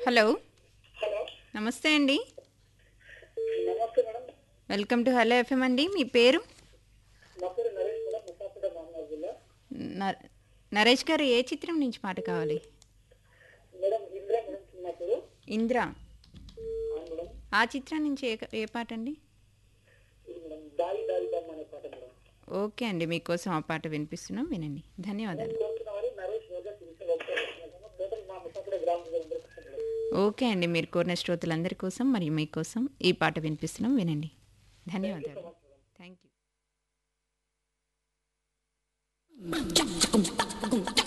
hello hello నమస్తే అండి నమస్తే madam welcome to hello FM అండి మీ పేరు నా పేరు నరేష్ మేడం ముసాపేట మామూలు జిల్లా న- నరేష్ గారు ఏ చిత్రం నుంచి పాట కావాలి మేడం ఇంద్ర మేడం సినిమా పేరు ఇంద్ర అవును మేడం ఆ చిత్రం నుంచి ఏ ఏ పాట అండి ఇది మేడం దారి దారి దమ్ అనే పాట మేడం ఓకే అండి మీకోసం ఆ పాట వినిపిస్తున్నాం వినండి ధన్యవాదాలు కోరుతున్న వారు నరేష్ రోజా సిరిసిల్ల ఒకసారి టోటల్ మా ముసాపేట గ్రామం అందరికీ మేడం ఓకే అండి మీరు కోరిన శ్రోతలందరి కోసం మరియు మీకోసం ఈ పాట వినిపిస్తున్నాం వినండి ధన్యవాదాలు థ్యాంక్ యూ